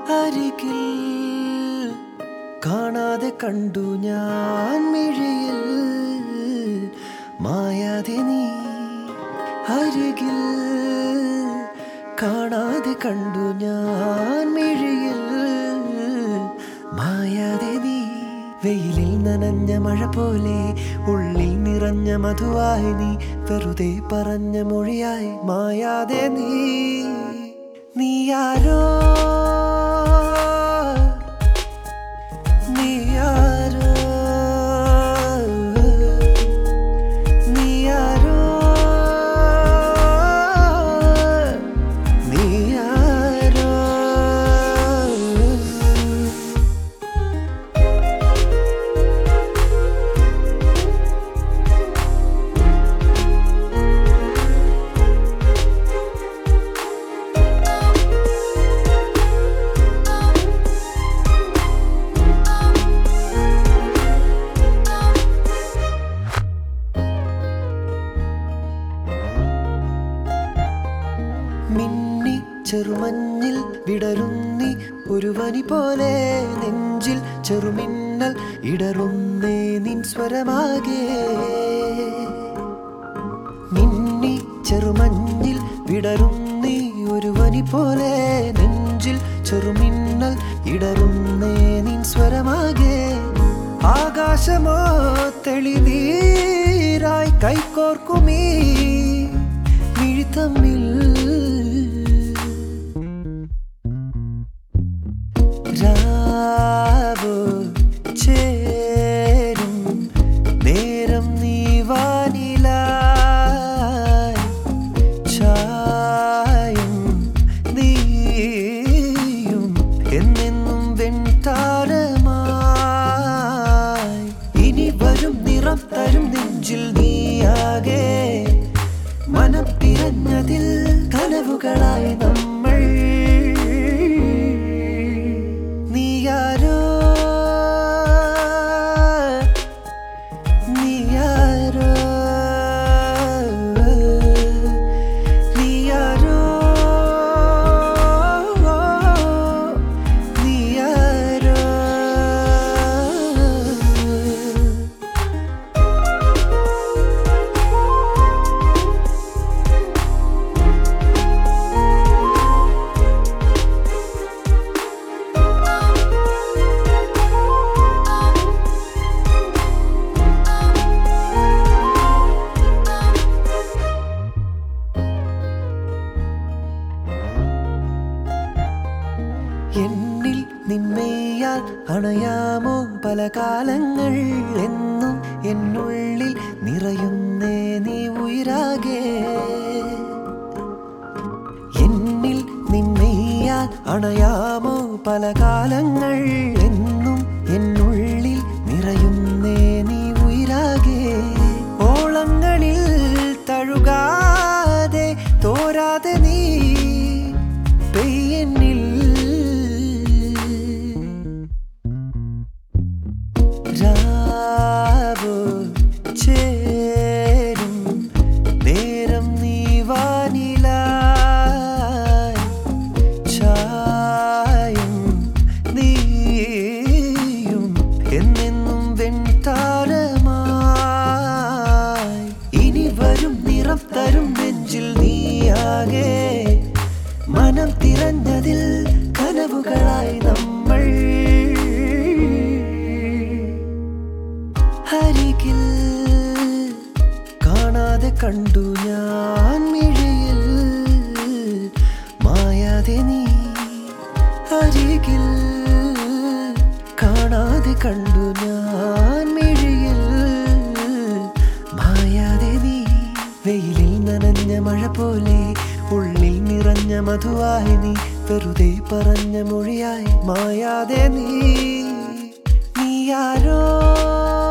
അരികിൽ കാണാതെ കണ്ടു ഞാൻ മിഴിയിൽ മായാതെ നീ അരികിൽ കാണാതെ കണ്ടു ഞാൻ മിഴിയിൽ മായാതെ നീ വെയിലിൽ നനഞ്ഞ മഴ പോലെ ഉള്ളിൽ നിറഞ്ഞ മധുവായി നീ വെറുതെ പറഞ്ഞ മൊഴിയായി മായാതെ നീ നീയാരോ നീയാരോ നീയാരോ നീയാരോ മിന്നി ചെറുമഞ്ഞിൽ വിടരുന്നി ഒരു വനി പോലെ നെഞ്ചിൽ ചെറുമിന്നൽ ഇടറുന്നേ നിൻ സ്വരമാകെ മിന്നി ചെറുമഞ്ഞിൽ വിടരുന്നി ഒരു വനി പോലെ നെഞ്ചിൽ ചെറുമിന്നൽ ഇടറുന്നേ നിൻ സ്വരമാകെ ആകാശമോ തെളിനീരായി കൈകോർക്കുമീ മിഴി തമ്മിൽ രാവോ ചേരും നേരം നീ വാനിലായി ചായും നീയും എന്നെന്നും വെൺതാരമായി ഇനി വരും നിറം തരും നെഞ്ചിൽ നീയാകെ മനം തിരഞ്ഞതിൽ കനവുകളായി നമ്മൾ നീയാരോ നീയാരോ നീയാരോ നീയാരോ എന്നിൽ നിന്മയാൽ അണയാമോ പല കാലങ്ങൾ എന്നും എന്നുള്ളിൽ നിറയുന്നേ നീ ഉയരാകെ എന്നിൽ നിന്മയാൽ അണയാമോ പല കാലങ്ങൾ എന്നും എന്നുള്ളിൽ നിറയുന്നേ നീ ഉയരാകെ ഓളങ്ങളിൽ തഴുകാതെ തോരാതെ നീ പെയ്യെന്നിൽ രാവോ ചേരും നേരം നീ വാനിലായി ചായും നീയും എന്നെന്നും വെൺതാരമായി ഇനി വരും നിറം തരും നെഞ്ചിൽ നീയാകെ മനം തിരഞ്ഞതിൽ കനവുകളായി നമ്മൾ അരികിൽ കാണാതെ കണ്ടു ഞാൻ മിഴിയിൽ മായാതെ നീ അരികിൽ കാണാതെ കണ്ടു ഞാൻ മിഴിയിൽ മായാതെ നീ വെയിലിൽ നനഞ്ഞ മഴ പോലെ ഉള്ളിൽ നിറഞ്ഞ മധുവായി നീ വെറുതെ പറഞ്ഞ മൊഴിയായി മായാതെ നീ നീയാരോ